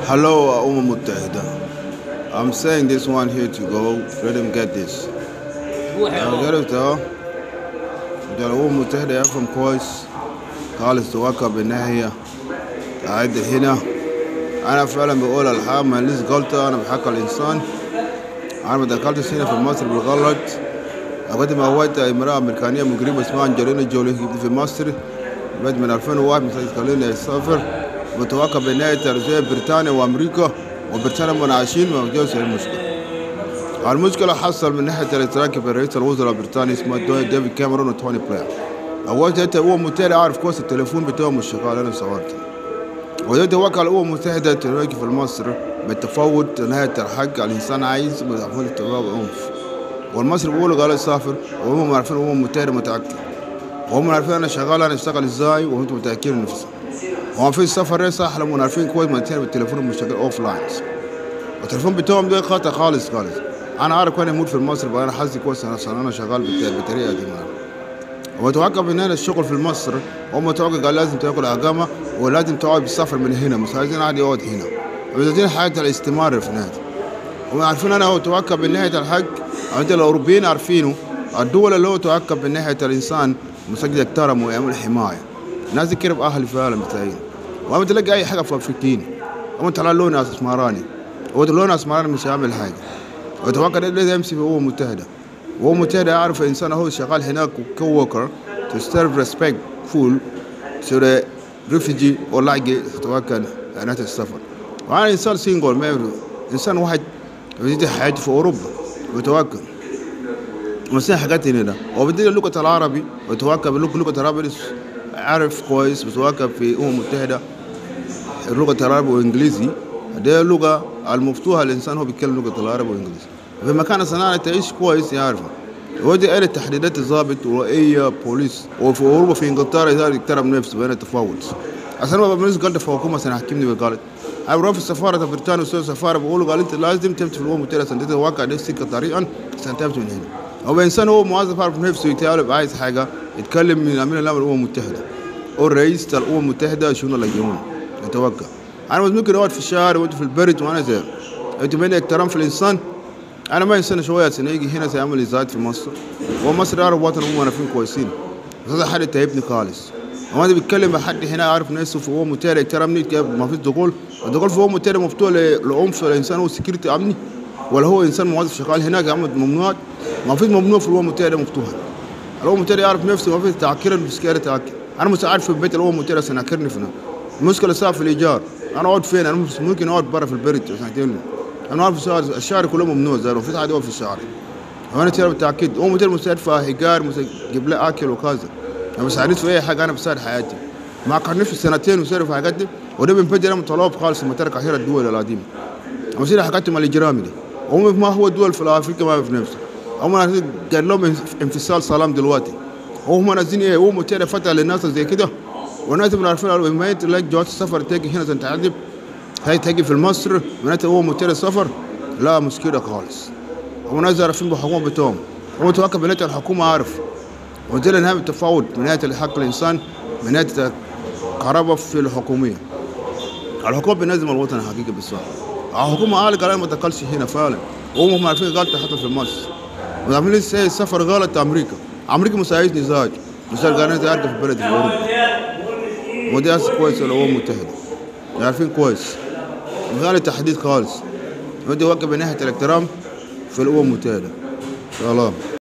Hello, Umma Muttahida. I'm saying this one here to go. Let him get this. عرفتها ده الأمم المتحدة يفهم كويس خالص توكل بالناحية قاعد هنا أنا فعلا بقول الحق ما ليش غلطة أنا بحق الإنسان أنا ما دخلتش هنا في مصر بالغلط أقدم موت امرأة أمريكانية مجرمة اسمها أنجلينا جولي في مصر بعد من 2001 مستقلين يسافر متوقع بنهاية زي بريطانيا وأمريكا وبريطانيا منعشين ما بجوز المشكلة المشكلة حصل من ناحية الاشتراك بين رئيس الوزراء البريطاني اسمه ديفيد كاميرون وتوني بلاير أول ده هو متابع عارف كويس التليفون بتاعه مش شغال أنا صورته وده وكل الأمم المتحدة تراجع في مصر بالتفاوض نهاية الحق الإنسان عايز بتعمل التراب عنف والمصري بيقولوا قال سافر وهم عارفين الأمم المتحدة متأكد وهم عارفين أنا شغال أنا أشتغل إزاي وأنتم متأكدين نفسهم هم في السفر صح لما عارفين كويس ما بالتليفون مش شغال أوف لاينز والتليفون بتاعهم ده خطأ خالص خالص انا عارف وين اموت في مصر بقى انا حظي كويس انا عشان انا شغال بالطريقه دي معنا وتوقف من هنا الشغل في مصر هم توقف قال لازم تاكل اقامه ولازم تقعد بالسفر من هنا مش عايزين عادي يقعد هنا عايزين حياه الاستمرار في نهايه هم عارفين انا هو توقف من ناحيه الحق انت الاوروبيين عارفينه الدول اللي هو توقف من ناحيه الانسان مسجد يحترم ويعمل حمايه الناس دي كده اهل فعلا بتاعين وما تلاقي اي حاجه في افريقيين هم طلع لون اسمراني هو لون اسمراني مش هيعمل حاجه واتوقع لازم يمشي في الامم المتحده الامم المتحده يعرف الانسان هو شغال هناك كوكر to serve respect full to the refugee or like اتوقع ناس السفر وانا انسان سينجل ما انسان واحد بدي حياتي في اوروبا وتوكل بس حاجات هنا وبدي اللغه العربي وتوكل باللغه العربي عارف كويس بتوكل في الامم المتحده اللغه العربي والانجليزي دي اللغة المفتوحة الإنسان هو بيتكلم لغة العربي والإنجليزي في مكان صناعة تعيش كويس يعرفها ودي آلة تحديدات الضابط ورؤية بوليس وفي أوروبا في إنجلترا إذا يحترم نفسه بين التفاوض عشان ما بمنز قال في حكومة سنة حكمني بالغلط أنا بروح في السفارة بريطانيا وسوي السفارة بقولوا قال أنت لازم تمشي في الأمم المتحدة عشان تتوقع دي السكة طريقا عشان تمشي من هنا هو إنسان هو موظف عارف نفسه يتعلم عايز حاجة يتكلم من أمين الأمم الأمم المتحدة هو الرئيس الأمم المتحدة شنو اللي يجيبون يتوقع انا مش ممكن اقعد في الشارع وانت في البرد وانا زي انت بين احترام في الانسان انا ما انسان شويه سنه يجي هنا سيعمل ازعاج في مصر ومصر عارف وطن هم عارفين كويسين بس هذا حد تعبني خالص وما انت بتكلم مع حد هنا عارف نفسه في امم متحده يحترمني ما فيش دخول الدخول في امم متحده مفتوح للعنف الانسان هو سكيورتي امني ولا هو انسان موظف شغال هناك عمل ممنوعات ما فيش ممنوع في الامم المتحده مفتوحه الامم المتحده يعرف نفسه ما في تعكير مش تعكر انا مش عارف في بيت الامم المتحده سنعكرني في المشكله صار في الايجار انا اقعد فين انا ممكن اقعد برا في البرد عشان انا اقعد في الشارع الشارع كله ممنوع زي ما فيش حد يقعد في الشارع وانا ترى بالتاكيد هو مثل مستشفى ايجار جيب لي اكل وكذا انا بساعدت في اي حاجه انا بساعد حياتي ما قعدني في سنتين وسير في حاجات دي وده بنفجر من طلاب خالص لما ترك عشيرة الدول القديمه وسير حاجات مال الاجرامي دي هم ما هو الدول في افريقيا ما في نفسه هم قال لهم انفصال سلام دلوقتي وهم نازلين ايه هم متابع فتره للناس زي كده والناس اللي عارفين ما تلاقي جواز السفر تجي هنا عشان تعذب هاي تجي في مصر معناته هو متر السفر لا مشكلة خالص هو ناس عارفين بالحكومة بتوعهم هو توقف بناية الحكومة عارف ودي نهاية التفاوض من نهاية حق الإنسان من نهاية كهرباء في الحكومية الحكومة بينظم الوطن الحقيقي بالصح الحكومة قال قال ما تقلش هنا فعلا وهم عارفين غلطة حتى في مصر وعاملين السفر غلط أمريكا أمريكا مساعد نزاج مساعد قال أنا في بلد في أوروبا ودي أساس كويس الأمم المتحدة عارفين كويس غير تحديد خالص ودي وقف من ناحية الاحترام في الأمم المتحدة سلام